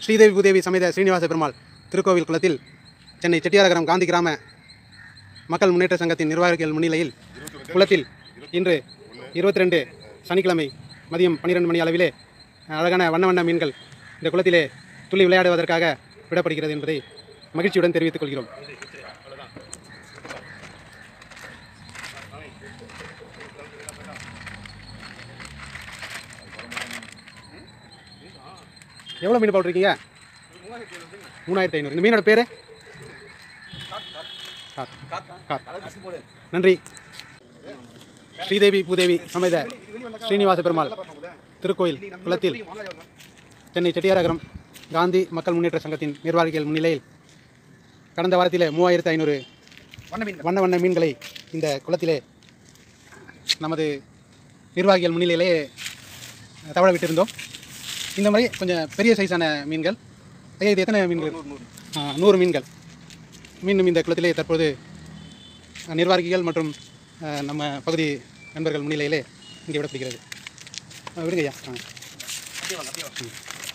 ஸ்ரீதேவி பூதேவி சமேத ஸ்ரீனிவாச பெருமாள் திருக்கோவில் குளத்தில் சென்னை செட்டியாரகரம் காந்தி கிராம மக்கள் முன்னேற்ற சங்கத்தின் நிர்வாகிகள் முன்னிலையில் குளத்தில் இன்று இருபத்தி ரெண்டு சனிக்கிழமை மதியம் பன்னிரெண்டு மணி அளவிலே அழகான வண்ண வண்ண மீன்கள் இந்த குளத்திலே துள்ளி விளையாடுவதற்காக விடப்படுகிறது என்பதை மகிழ்ச்சியுடன் தெரிவித்துக் கொள்கிறோம் எவ்வளோ மீன் போட்டிருக்கீங்க மூணாயிரத்தி ஐநூறு இந்த மீனோட பேர் நன்றி ஸ்ரீதேவி பூதேவி சமேத ஸ்ரீனிவாச பெருமாள் திருக்கோயில் குளத்தில் சென்னை செட்டியாரகரம் காந்தி மக்கள் முன்னேற்ற சங்கத்தின் நிர்வாகிகள் முன்னிலையில் கடந்த வாரத்தில் மூவாயிரத்து ஐநூறு வண்ண வண்ண மீன்களை இந்த குளத்திலே நமது நிர்வாகிகள் முன்னிலையிலே தவழ விட்டிருந்தோம் இந்த மாதிரி கொஞ்சம் பெரிய சைஸான மீன்கள் ஐயா இது எத்தனை மீன்கள் ஆ, நூறு மீன்கள் மீண்டும் இந்த குளத்திலே தற்போது அஹ், நிர்வாகிகள் மற்றும் அஹ், நம்ம பகுதி நண்பர்கள் முன்னிலையிலே இங்கே விடப்படுகிறது ஆ, விடுங்க ஐயா ஆ. ம்.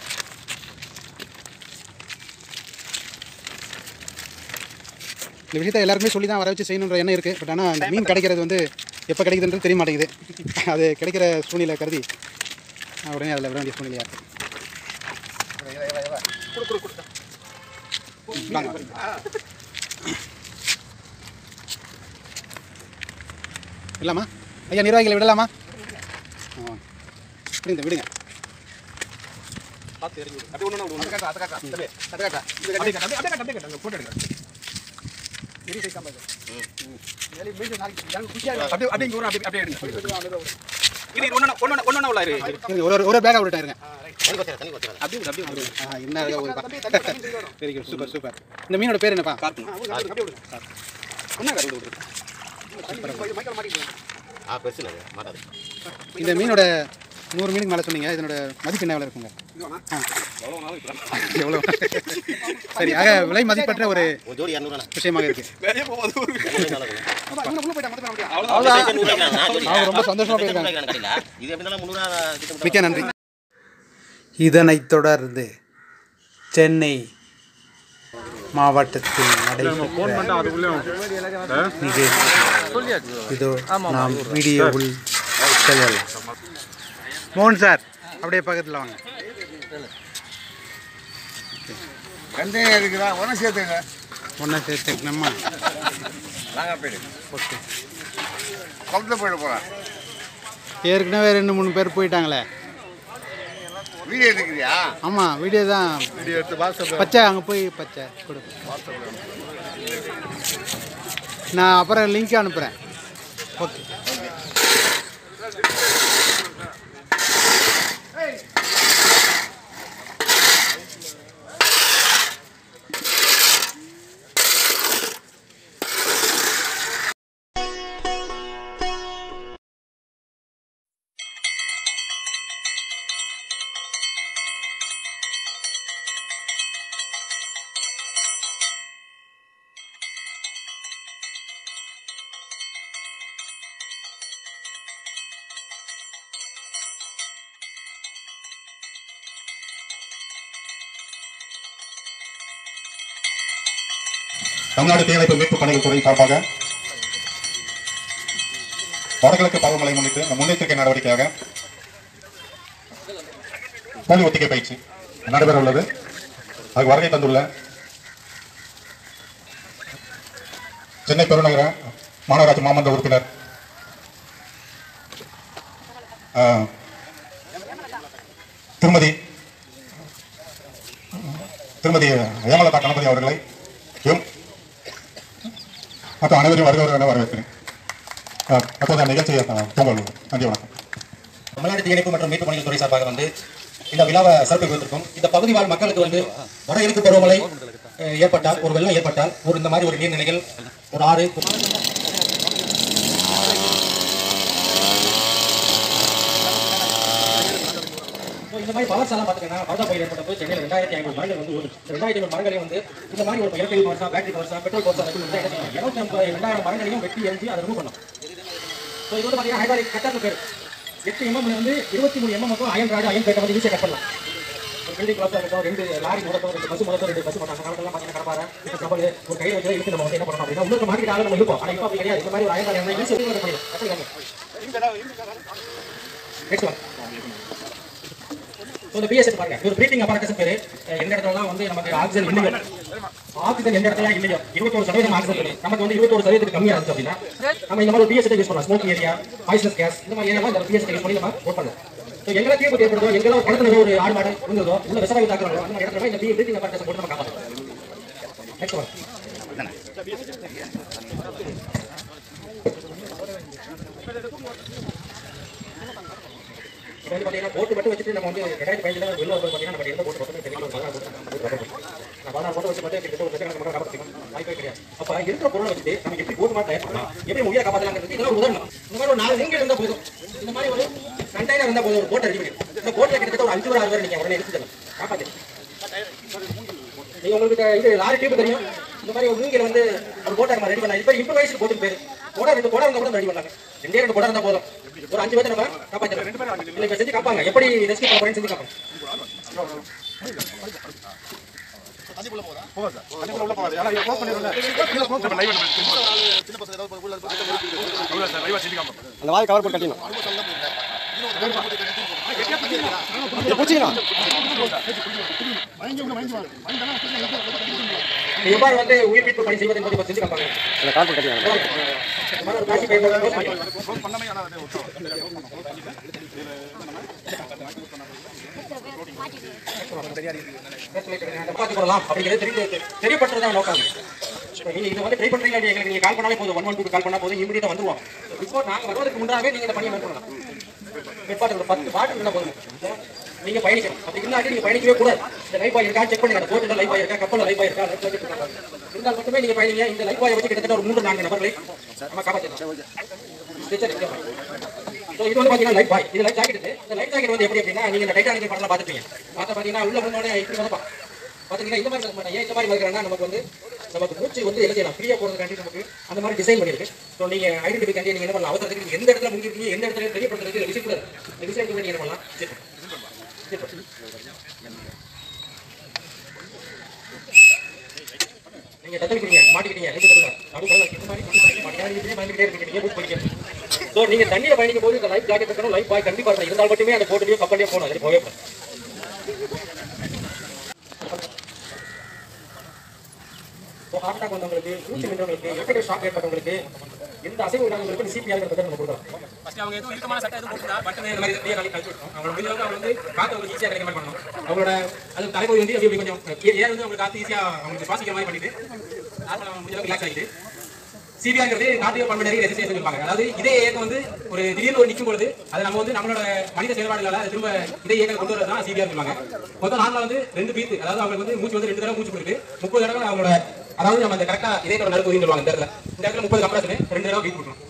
இந்த விஷயத்தை எல்லாருக்குமே சொல்லி தான் வர வச்சு செய்யணுன்ற எண்ணம் இருக்குது பட் ஆனால் அந்த மீன் கிடைக்கிறது வந்து எப்போ கிடைக்குதுன்றது தெரிய மாட்டேங்குது அது கிடைக்கிற சூழ்நிலை கருதி நான் உடனே அதில் விட வேண்டிய சூழ்நிலையாக இருக்குது வாங்க. இல்லாமா ஐயா நிர்வாகிகளை விடலாமா ஆ. விடுங்க விடுங்க இருங்க, ஒரு ஒரு- ஒரு பேக்கா விட்டுட்டேன் இருங்க ஆ, என்ன அழகா ஒரு வெரி குட் சூப்பர் சூப்பர் இந்த மீனோட பேர் என்னப்பா இந்த மீனோட நூறு மீனுக்கு மேலே சொன்னீங்க இதனோட மதிப்பு என்ன விலை இருக்குங்க ஆ. எவ்வளோ சரி ஆக விலை மதிப்பற்ற ஒரு ஜோடி இரநூறுவா விஷயமாக இருக்கு அவங்க அவங்க ரொம்ப சந்தோஷமா போயிருக்காங்க இது எப்படி இருந்தாலும் முந்நூறுவா திட்டம் மிக்க நன்றி இதனைத் தொடர்ந்து சென்னை மாவட்டத்தில் நடைபெற்ற நிகழ்ச்சி இதோ நாம் வீடியோவில் செல்லலாம் மோகன் சார் அப்படியே பக்கத்தில் வாங்க வெந்தயம் இருக்குதா உடனே சேர்த்துங்க ஒன்றா சேர்த்து நம்ம ஓகே குளத்துல போயிட போகிறேன் ஏற்கனவே ரெண்டு மூணு பேர் போயிட்டாங்களே வீடியோ எடுக்கிறியா ஆமாம் வீடியோ தான் வீடியோ எடுத்து வாட்ஸ்அப் பச்சை அங்கே போய் பச்சை கொடு நான் அப்புறம் லிங்க் அனுப்புகிறேன் ஓகே தமிழ்நாடு தீயணைப்பு மீட்பு பணிகள் துறை சார்பாக வடகிழக்கு பருவமழை முன்னிட்டு இந்த முன்னெச்சரிக்கை நடவடிக்கையாக போலி ஒத்திகை பயிற்சி நடைபெற உள்ளது அதுக்கு வருகை தந்துள்ள சென்னை பெருநகர மாநகராட்சி மாமன்ற உறுப்பினர் ஆ, திருமதி திருமதி ஏமலதா கணபதி அவர்களை யும் மற்றும் அனைவரையும் வருகிறவர்கள் என வரவேற்கிறேன் அஹ், அப்போது அந்த நிகழ்ச்சியை அஹ், துவங்க உள்ளது நன்றி வணக்கம் தமிழ்நாடு தீயணைப்பு மற்றும் மீட்பு பணிகள் துறை சார்பாக வந்து இந்த விழாவை சிறப்பு கொடுத்திருக்கோம் இந்த பகுதி வாழ் மக்களுக்கு வந்து வட இருக்கு பருவமழை அஹ், ஏற்பட்டால் ஒரு வெள்ளம் ஏற்பட்டால் ஒரு இந்த மாதிரி ஒரு நீர்நிலைகள் ஒரு ஆறு So, இந்த மாதிரி பவர் சாலம் பார்த்துக்கன்னா பவர்தா பயிர் ஏற்பட்ட போது சென்னையில் ரெண்டாயிரத்தி ஐநூறு மரங்கள் வந்து ஓடுது இந்த ரெண்டாயிரத்தி ஐநூறு மரங்களையும் வந்து இந்த மாதிரி ஒரு எலக்ட்ரிக் பவர்ஸா பேட்டரி பவர்ஸா பெட்ரோல் பவர்ஸா வந்து என்ன செய்யணும் இருநூத்தி ஐம்பது ரெண்டாயிரம் மரங்களையும் வெட்டி எரிஞ்சு அதை ரிமூவ் பண்ணணும் ஸோ இது வந்து பார்த்தீங்கன்னா ஹைட்ராலிக் கட்டர் பேர் எட்டு எம்எம்ல இருந்து இருபத்தி மூணு எம்எம் மட்டும் அயன் ராடு அயன் பேட்டை வந்து ஈஸியாக கட் பண்ணலாம் ஒரு பில்டிங் கிளாஸ் இருக்கட்டும் ரெண்டு லாரி முதட்டும் ரெண்டு பஸ் முதட்டும் ரெண்டு பஸ் போட்டாங்க காலத்தெல்லாம் பார்த்தீங்கன்னா கடப்பாரு கப்பல் ஒரு கையில் வச்சு இழுத்து நம்ம வந்து என்ன பண்ணணும் அப்படின்னா இன்னொரு மார்க்கெட் ஆக நம்ம இருப்போம் ஆனால் இப்போ அப்படி கிடையாது இந்த மாதிரி ஒரு ஆயிரம் இருந்தால் ஈஸி வந்து பண்ணிடும் அப்படி நெக்ஸ்ட் ஒன் ஸோ இந்த பிஎஸ் பாருங்க ஒரு ப்ரீத்திங் அப்பாரட்டஸ் பேரு அஹ் எந்த இடத்துலலாம் வந்து நமக்கு ஆக்சிஜன் இல்லையோ ஆக்சிஜன் எந்த இடத்துல இல்லையோ இருபத்தோரு சதவீதம் ஆக்சிஜன் இருக்கு நமக்கு வந்து இருபத்தோரு சதவீதத்துக்கு கம்மியா இருந்துச்சு அப்படின்னா நம்ம இந்த மாதிரி ஒரு பிஎஸ் யூஸ் பண்ணலாம் ஸ்மோக் ஏரியா பாய்சனஸ் கேஸ் இந்த மாதிரி ஏரியா இந்த பிஎஸ் யூஸ் பண்ணி நம்ம ஒர்க் பண்ணலாம் ஸோ எங்களை தீர்ப்பு ஏற்படுதோ எங்கெல்லாம் குளத்துல ஏதோ ஒரு ஆடு மாடு இருந்ததோ உள்ள விவசாயம் தாக்குறோம் அந்த மாதிரி இடத்துல இந்த ப்ரீத்திங் அப்பாரட்டஸ் போட்டு நம்ம காப்பாற்றலாம் நெக்ஸ்ட் ஒன் இப்போ வந்து பார்த்தீங்கன்னா போட்டு மட்டும் வச்சுட்டு நம்ம வந்து ரெண்டாயிரத்தி பதினஞ்சுல வெளில வந்து பார்த்தீங்கன்னா நம்ம எந்த போட்டு மட்டும் தெரியல ஒரு பதினாறு போட்டு நான் பதினாறு போட்டு வச்சு மட்டும் கிட்ட ஒரு லட்சம் மட்டும் காப்பாற்றிக்கணும் வாய்ப்பே கிடையாது அப்போ இருக்கிற பொருளை வச்சுட்டு நம்ம எப்படி போட்டு மாட்டேன் தயார் பண்ணலாம் எப்படி உயிரை காப்பாற்றலாங்கிறது இதெல்லாம் ஒரு உதாரணம் இந்த மாதிரி ஒரு நாலு நீங்க இருந்தால் போதும் இந்த மாதிரி ஒரு கண்டெய்னர் இருந்தால் போதும் ஒரு போட்டை ரெடி பண்ணி இந்த போட்டில் கிட்டத்தட்ட ஒரு அஞ்சு ஒரு ஆறு பேர் நீங்கள் உடனே எடுத்து தரலாம் காப்பாற்று நீங்க உங்களுக்கு இது லாரி டியூப் தெரியும் இந்த மாதிரி ஒரு நீங்க வந்து ஒரு போட்டை நம்ம ரெடி பண்ணலாம் இப்போ இம்ப்ரவைஸ்டு போட்டு பேர் போடா ரெண்டு போடா இருந்தால் கூட ரெடி பண்ணாங்க ரெண்டே ரெண்டு போடா இருந்தால் போதும் ஒரு அஞ்சு பேர் நம்ம காப்பாற்றலாம் இல்லை இப்போ செஞ்சு காப்பாங்க எப்படி ரெஸ்கியூ பண்ண போறேன்னு செஞ்சு காப்பாங்க அந்த வாய் கவர் போட்டு கட்டிடணும் பிடிச்சிக்கலாம் எவ்வாறு வந்து உயிர் மீட்பு பணி செய்வது என்பதை இப்ப செஞ்சு காப்பாங்க அந்த கால் போட்டு கட்டிடலாம் இந்த மாதிரி ஒரு காட்சி பயன்படுத்தி close பண்ணிக்கலாம். காப்பாற்றிக் கொள்ளலாம் அப்படிங்கிறது தெரிந்து தெரியப்படுத்துறதா நோக்கம் இப்போ நீங்க இதை வந்து ட்ரை பண்றீங்க அப்படின்னா எங்களுக்கு நீங்க கால் பண்ணாலே போதும் ஒன் ஒன் டூ கால் பண்ணா போதும் இமீடியட்டா வந்துருவாங்க இப்போ நாங்க வருவதற்கு முன்னாவே நீங்க இந்த பணியை மேற்கொள்ளலாம் ஹெட்பாட் ஒரு பத்து பாட்டில் இருந்தால் போதும் நீங்க பயணிக்கணும் அப்படி இல்லாட்டி நீங்க பயணிக்கவே கூடாது இந்த லைஃப் பாய் இருக்கா செக் பண்ணுங்க போட்டில் லைஃப் பாய் இருக்கா கப்பலில் லைஃப் பாய் இருக்கா லைஃப் பாய் இருக்கா இருந்தால் மட்டுமே நீங்க பயணிங்க இந்த லைஃப் பாயை வச்சு கிட்டத்தட்ட ஒரு மூன்று நான்கு நபர்களை நம்ம காப்பாற்றலாம் ஸ்ட்ரெச்சர் இருக்கு. ஸோ இது வந்து பார்த்தீங்கன்னா லைஃப் பாய் இது லைஃப் ஜாக்கெட் இந்த லைஃப் ஜாக்கெட் வந்து எப்படி அப்படின்னா நீங்க இந்த டைட்டானிக் படம்லாம் பார்த்துருப்பீங்க பார்த்தா பார்த்தீங்கன்னா உள்ள முன்னோடனே இப்படி வந்து பார்த்தீங்கன்னா இந்த மாதிரி இருக்க மாட்டேன் ஏன் இந்த மாதிரி வைக்கிறேன்னா நமக்கு வந்து நமக்கு மூச்சு வந்து என்ன செய்யலாம் ஃப்ரீயாக போகிறதுக்காண்டி நமக்கு அந்த மாதிரி டிசைன் பண்ணியிருக்கு ஸோ நீங்கள் ஐடென்டிஃபிகாண்டி நீங்கள் என்ன பண்ணலாம் அவசரத்துக்கு நீங்க எந்த இடத்துல முடிஞ்சிருக்கீங்க எந்த இடத்துல தெரியப்படுத்துறதுக்கு டிசைன் கூடாது இந்த டிசைன் கூட நீங்கள் என்ன பண்ணலாம் சரி. சரி. நீங்க தத்தளிக்கிறீங்க மாட்டிக்கிட்டீங்க நீங்க சொல்லுங்க அப்படி சொல்லல இந்த மாதிரி கொண்டு போய் மாட்டிக்கிட்டா நீங்க இப்படியே பயந்துக்கிட்டே இருக்கீங்க நீங்க பூட் பண்ணிக்க ஸோ நீங்க தண்ணியில பயணிக்கும் போது இந்த லைஃப் ஜாக்கெட் இருக்கணும் லைஃப் பாய் கண்டிப்பா இருக்கணும் இருந்தால் மட்டுமே அந்த போட்டுலயோ கப்பல்லையோ போகணும் அது போகவே கூடாது. ஸோ ஹார்ட் அட்டாக் வந்தவங்களுக்கு மூச்சு நின்றவங்களுக்கு எஃபெக்டிவ் ஷாக் ஏற்பட்டவங்களுக்கு எந்த அசைவு இல்லாதவங்களுக்கு சிபிஆர் பற்றி நம்ம கொடுக்குறோம் ஃபர்ஸ்ட் அவங்க எதுவும் இறுக்கமான சட்டை எதுவும் போட்டுருந்தா பட்டன் இந்த மாதிரி அப்படியே நாளைக்கு கழிச்சு விட்டோம் அவங்களோட முடிஞ்சவங்க அவங்க வந்து காற்று அவங்களுக்கு ஈஸியாக கிடைக்கிற மாதிரி பண்ணணும் அவங்களோட அது தலைப்பகுதி வந்து அப்படி கொஞ்சம் ஏர் வந்து அவங்களுக்கு காற்று ஈஸியாக அவங்களுக்கு சுவாசிக்கிற மாதிரி பண்ணிட்டு நார்மலாக அவங்க முடிஞ்சளவுக்கு ரிலாக்ஸ் ஆகிட்டு சிபிஆங்கிறது கார்டியோ பல்மனரி ரெசிஸ்டன்ஸ் இருப்பாங்க அதாவது இதே இயக்கம் வந்து ஒரு திடீர்னு ஒரு நிற்கும் பொழுது அது நம்ம வந்து நம்மளோட மனித செயல்பாடுகளால அது திரும்ப இதே இயக்கம் கொண்டு வரது தான் சிபிஆர் சொல்லுவாங்க மொத்தம் நாளில் வந்து ரெண்டு பீத்து அதாவது அவங்களுக்கு வந்து மூச்சு வந்து ரெண்டு தடவை மூச்சு கொடுத்து முப்பது தடவை அவங்களோட அதாவது நம்ம அந்த கரெக்டா இதே நடுப்பகுதின்னு சொல்லுவாங்க இந்த இடத்துல இந்த இடத்துல முப்பது கம்ப்ரஷன் ரெண்டு தடவை பீட் கொடுக்கணும்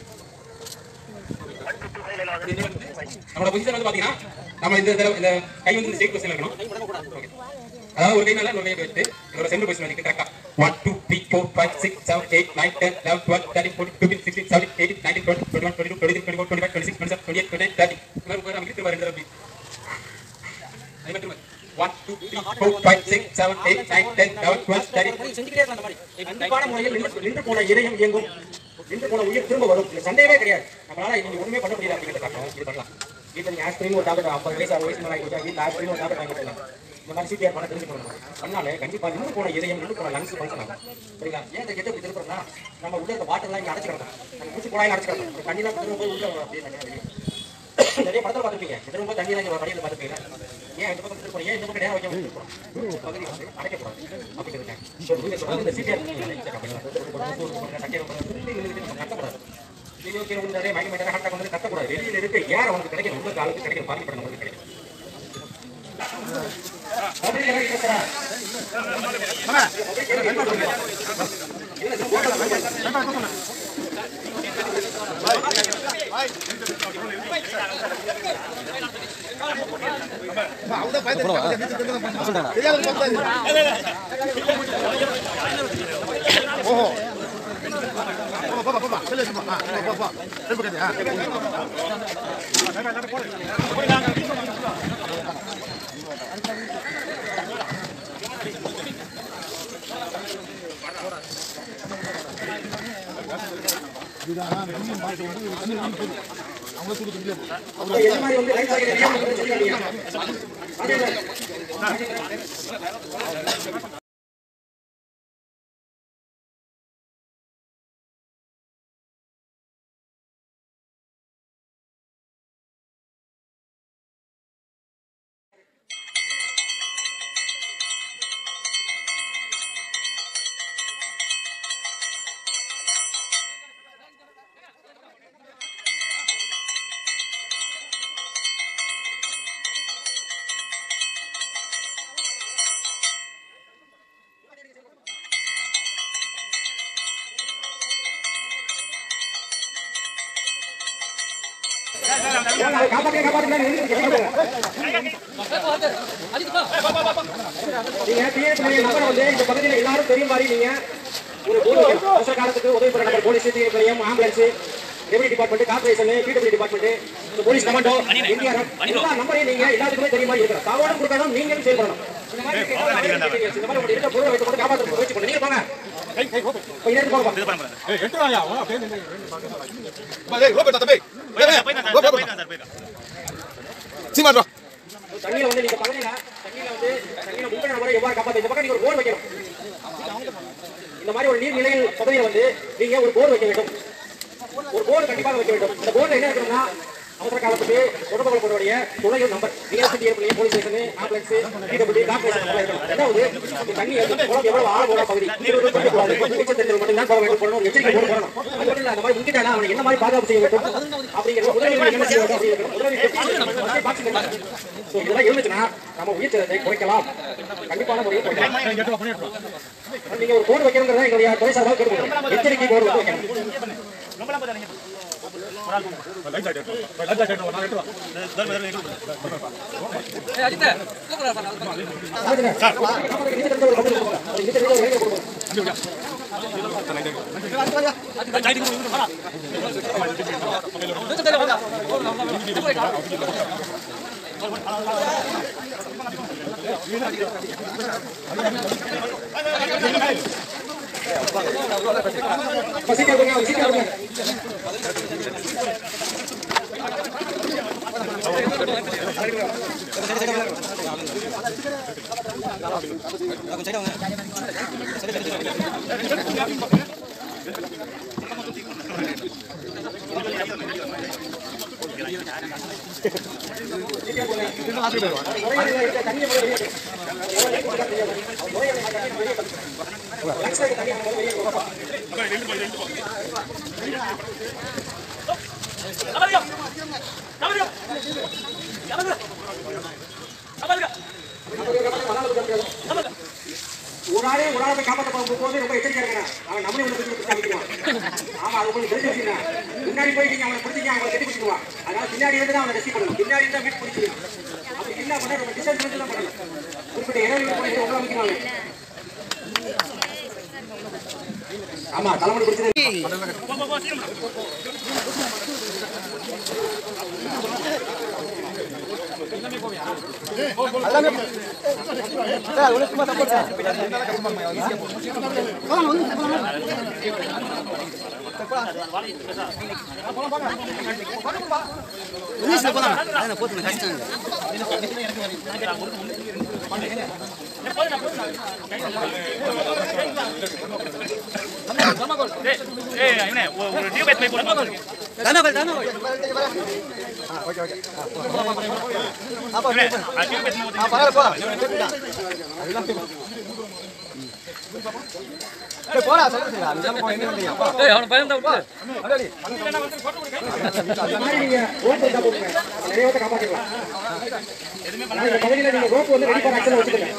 நம்மளோட பொசிஷன் வந்து பாத்தீங்கன்னா நம்ம இந்த தடவை இந்த கை வந்து ஸ்டேட் பொசிஷன் இருக்கணும் Okay. அதாவது ஒரு கை மேல இன்னொரு கை வச்சு இதோட சென்டர் பொசிஷன் வந்து கரெக்டா one two three four five six seven eight nine ten eleven twelve thirty forty fifteen sixteen seventeen eighteen nineteen twenty twenty one twenty two twenty three twenty four twenty five twenty six twenty seven twenty eight twenty nine thirty மாதிரி நமக்கு திரும்ப ரெண்டு தடவை அதே மாதிரி one two three four five six seven eight nine ten eleven twelve thirty செஞ்சுக்கிட்டே இருக்கலாம் அந்த மாதிரி கண்டிப்பான முறையில் நின்று நின்று போன இதயம் இயங்கும் நின்று போன உயிர் திரும்ப வரும் இதுல சந்தேகமே கிடையாது நம்மளால நீங்க ஒண்ணுமே பண்ண முடியல அப்படிங்கிறத காட்டணும் இது பண்ணலாம் வீட்டில் நீங்க ஆஸ்பிரின் ஒரு டாக்டர் ஐம்பது வயசு அறுபது வயசு மேலே ஆகிட்டு வீட்டில் ஆஸ்பிரின் ஒரு டாக்டர் வாங்கி கொடுக்கலாம் இந்த மாதிரி சிபிஆர் பண்ண தெரிஞ்சுக்கணும் அதனால கண்டிப்பா நின்று போன இதயம் நின்று போன லங்ஸ் ஃபங்க்ஷன் ஆகும் சரிங்களா ஏன் இந்த கெட்ட இப்படி திருப்பறோம்னா நம்ம உள்ள இருக்க வாட்டர்லாம் இங்கே அடைச்சிக்கிறோம் நம்ம மூச்சு குழாயில் அடைச்சிக்கிறோம் ஒரு தண்ணிலாம் திரும்ப போய் உள்ள வரும் அப்படியே தனியாக வெளியே. நிறைய படத்தில் பார்த்துருப்பீங்க திரும்ப தண்ணி தான் வழியில் பார்த்துருப்பீங்க ஏன் இந்த பக்கம் திருப்பணும் ஏன் இந்த பக்கம் நேரம் வைக்க முடியும் பகுதி வந்து அடைக்கக்கூடாது அப்படிங்கிறதுக்காக ஸோ நீங்க சொல்றது இந்த சிபிஆர் கட்டக்கூடாது ஐயோ கீழே வந்து நிறைய மயக்க மாட்டாங்க ஹார்ட் வந்து கட்டக்கூடாது வெளியில் இருக்க ஏர் அவனுக்கு கிடைக்கும் உள்ள காலுக்கு கிடைக்கும் பாதிப்பட நமக்கு கிடைக்கும் அப்படி இல்லை, கேட்கிறா. எந்த மாதிரி வந்து லைஃப் ஸ்டைல் தெரியாம வந்து சொல்லிடுறீங்க அதே மாதிரி காப்பாத்துங்க காப்பாத்துங்க நீங்க பிஎஸ் நம்பர் வந்து இந்த பகுதியில் எல்லாரும் தெரியும் மாதிரி நீங்க ஒரு போர்டு வைக்கணும். அவசர காலத்துக்கு உதவி பெற நம்பர் போலீஸ் தீவிரம் ambulance revenue department corporation PW department இந்த போலீஸ் கமாண்டோ இந்தியா எல்லா நம்பரையும் நீங்க எல்லாத்துக்குமே தெரியும் மாதிரி இருக்கணும் தகவலும் கொடுக்கணும் நீங்களும் செயல்படணும் இந்த மாதிரி இந்த மாதிரி உங்க இருக்க பொருளை வைத்து கொண்டு காப்பாற்ற முயற்சி பண்ணுங்க நீங்க போங்க போய் நேரத்துக்கு போங்க தண்ணியில வந்து நீங்க பகுதியில தண்ணியில வந்து தண்ணியில முங்கின நபரை எவ்வாறு காப்பாற்ற இந்த பக்கம் நீங்க ஒரு போர் வைக்கணும் இந்த மாதிரி ஒரு நீர்நிலையில் பகுதியில் வந்து நீங்க ஒரு போர் வைக்க வேண்டும் ஒரு போர்டு கண்டிப்பாக வைக்க வேண்டும் இந்த போர்டு என்ன இருக்கணும்னா அவசர காலத்துக்கு தொடர்பு கொள்ளக்கூடிய துணைகள் நம்பர் நிகழ்ச்சி ஏற்படைய police station ambulance PW corporation எல்லாம் இருக்கணும் ரெண்டாவது இந்த தண்ணி வந்து குளம் எவ்வளவு ஆழமான பகுதி இருபது பேர் கூடாது நீச்சல் தெரிஞ்சவங்க மட்டும் தான் போக வேண்டும் போடணும் ஒரு எச்சரிக்கை போர்டு போடணும் அது மட்டும் இல்ல அந்த மாதிரி முங்கிட்டானா அவனை என்ன மாதிரி பாதுகாப்பு செய்ய வேண்டும் அப்படிங்கிற உதவி என்ன செய்ய வேண்டும் அப்படிங்கிற உதவி பாக்ஸ் ஸோ இதெல்லாம் இருந்துச்சுன்னா நம்ம உயிர் சேதத்தை குறைக்கலாம் கண்டிப்பான முறையில் குறைக்கலாம் நீங்க ஒரு போர்டு வைக்கணுங்கிறத எங்களுடைய துறை சார்பாக கேட்டுக்கொள்கிறோம் எச்சரிக்கை போர்டு வந்து வைக்கணும் சீக்கிரம் கொடுங்க, சீக்கிரம் கொடுங்க. ஒரு ஆளே ஒரு ஆளை போய் காப்பாற்ற போகும்போது ரொம்ப எச்சரிக்கையா இருக்கணும் அவன் நம்மளே உள்ள பிடிச்சி காமிக்கிறான் ஆமா அது உங்களுக்கு தெரிஞ்சு வச்சுக்கணும் முன்னாடி போய் நீங்க அவனை பிடிச்சிங்க அவங்களை கட்டி பிடிச்சிக்குவான் அதனால பின்னாடி இருந்து தான் அவனை ரெஸ்ட் பண்ணணும் பின்னாடி இருந்தா மீட் பிடிச்சிக்கணும் அப்படி இல்ல பண்ண நம்ம டிஸ்டன்ஸ் இருந்து தான் பண்ணணும் குறிப்பிட்ட இடைவெளி போய் உள்ள அமைக்கிறாங்க ஆமா தலைமுறை பிடிச்சது இந்த மாதிரி நீங்க ரோப் இருந்தா போடுங்க நிறைய பேர்த்த காப்பாத்திடலாம் ஆனா இந்த பகுதியில நீங்க ரோப் வந்து ரெடி பண்ண ஆக்சன் வச்சுக்கோங்க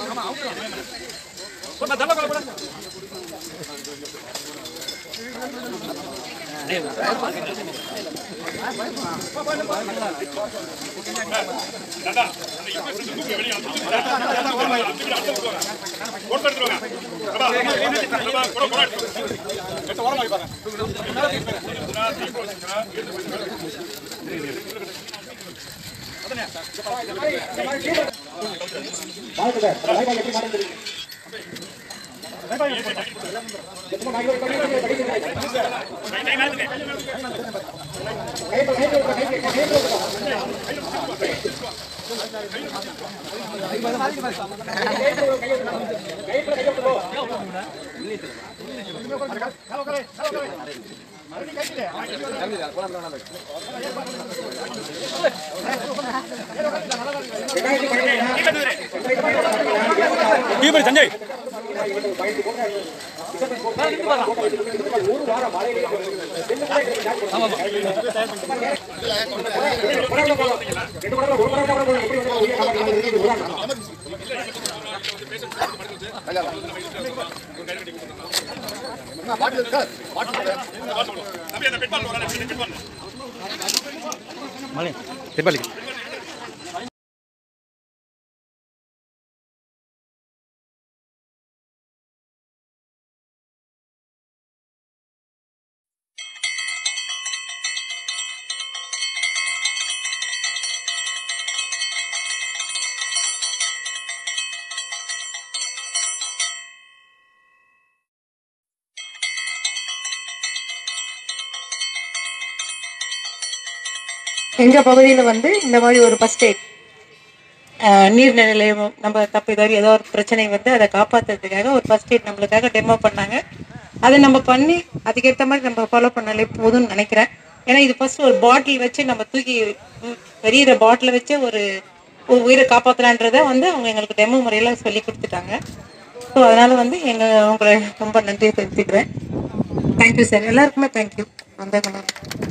வாழ்த்துக்கள் லைவ் எப்படி மாட்டேங்குது எங்க பகுதியில வந்து இந்த மாதிரி ஒரு ஃபர்ஸ்ட் எய்ட் நீர்நிலை நிலையம் நம்ம தப்பு ஏதாவது ஏதோ ஒரு பிரச்சனை வந்து அதை காப்பாத்துறதுக்காக ஒரு ஃபர்ஸ்ட் எய்ட் நம்மளுக்காக டெமோ பண்ணாங்க அதை நம்ம பண்ணி அதுக்கேற்ற மாதிரி நம்ம ஃபாலோ பண்ணாலே போதும்னு நினைக்கிறேன் ஏன்னா இது ஃபர்ஸ்ட் ஒரு பாட்டில் வச்சு நம்ம தூக்கி உம், பெரிய பாட்டில் வச்சு ஒரு ஒரு உயிரை காப்பாற்றலான்றத வந்து அவங்க எங்களுக்கு டெமோ முறையில் சொல்லி கொடுத்துட்டாங்க ஸோ அதனால வந்து எங்க உங்களை ரொம்ப நன்றியை தெரிவிச்சுக்கிறேன் தேங்க்யூ சார் எல்லாருக்குமே தேங்க்யூ வந்தவங்க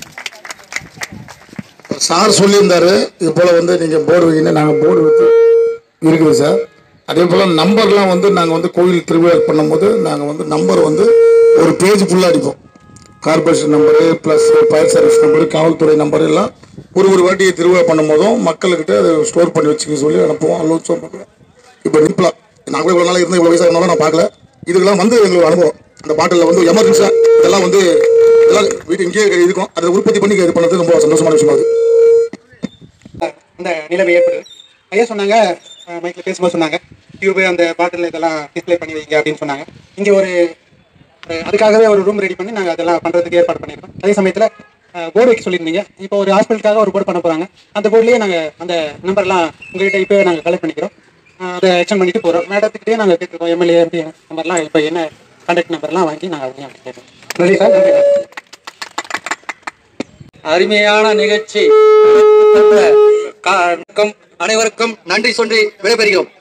சார் சொல்லியிருந்தாரு இது போல் வந்து நீங்கள் போர்டு வைக்கணும் நாங்கள் போர்டு வச்சு இருக்குது சார் அதே போல் நம்பர்லாம் வந்து நாங்கள் வந்து கோயில் திருவிழா பண்ணும்போது நாங்கள் வந்து நம்பர் வந்து ஒரு பேஜ் ஃபுல்லாக அடிப்போம் corporation number plus fire service number காவல்துறை நம்பர் எல்லாம் ஒரு ஒரு வாட்டி திருவிழா பண்ணும்போதும் மக்கள்கிட்ட அதை ஸ்டோர் பண்ணி வச்சுக்க சொல்லி அனுப்புவோம் அலோச்சம் பண்ணுவோம் இப்போ நிப்பலாம் நான் கூட இவ்வளோ நாள் இருந்து இவ்வளோ வயசாக இருந்தாலும் நான் பார்க்கல இதுக்கெல்லாம் வந்து எங்களுக்கு அனுபவம் அந்த பாட்டிலில் வந்து எமர்ஜென்சியாக இதெல்லாம் வந்து இதெல்லாம் வீட்டு இங்கேயே இருக்கும் அதை உற்பத்தி பண்ணி இது பண்ணுறது ரொம்ப சந்தோஷமான விஷயமா இருக்குது இந்த நிலைமை ஏற்படுது ஐயா சொன்னாங்க மைக்கில் பேசும்போது சொன்னாங்க டியூபு அந்த பாட்டில் இதெல்லாம் டிஸ்ப்ளே பண்ணி வைங்க அப்படின்னு சொன்னாங்க இங்கே ஒரு அஹ், அதுக்காகவே ஒரு ரூம் ரெடி பண்ணி நாங்கள் அதெல்லாம் பண்ணுறதுக்கு ஏற்பாடு பண்ணியிருக்கோம் அதே சமயத்தில் போர்டு வைக்க சொல்லியிருந்தீங்க இப்போ ஒரு ஹாஸ்பிட்டலுக்காக ஒரு போர்டு பண்ண போகிறாங்க அந்த போர்ட்லேயே நாங்கள் அந்த நம்பர்லாம் உங்ககிட்ட இப்போவே நாங்கள் கலெக்ட் பண்ணிக்கிறோம் அஹ், அதை எக்ஸ்டெண்ட் பண்ணிட்டு போகிறோம் மேடத்துக்கிட்டே நாங்கள் கேட்டுருக்கோம் எம்எல்ஏ எம்பி நம்பர்லாம் இப்போ என்ன கான்டாக்ட் நம்பர்லாம் வாங்கி நாங்கள் அதையும் அப்படி கேட்குறோம் நன்றி சார் நன்றி அருமையான நிகழ்ச்சி அனைவருக்கும் நன்றி சொல்லி விடைபெறுகிறோம்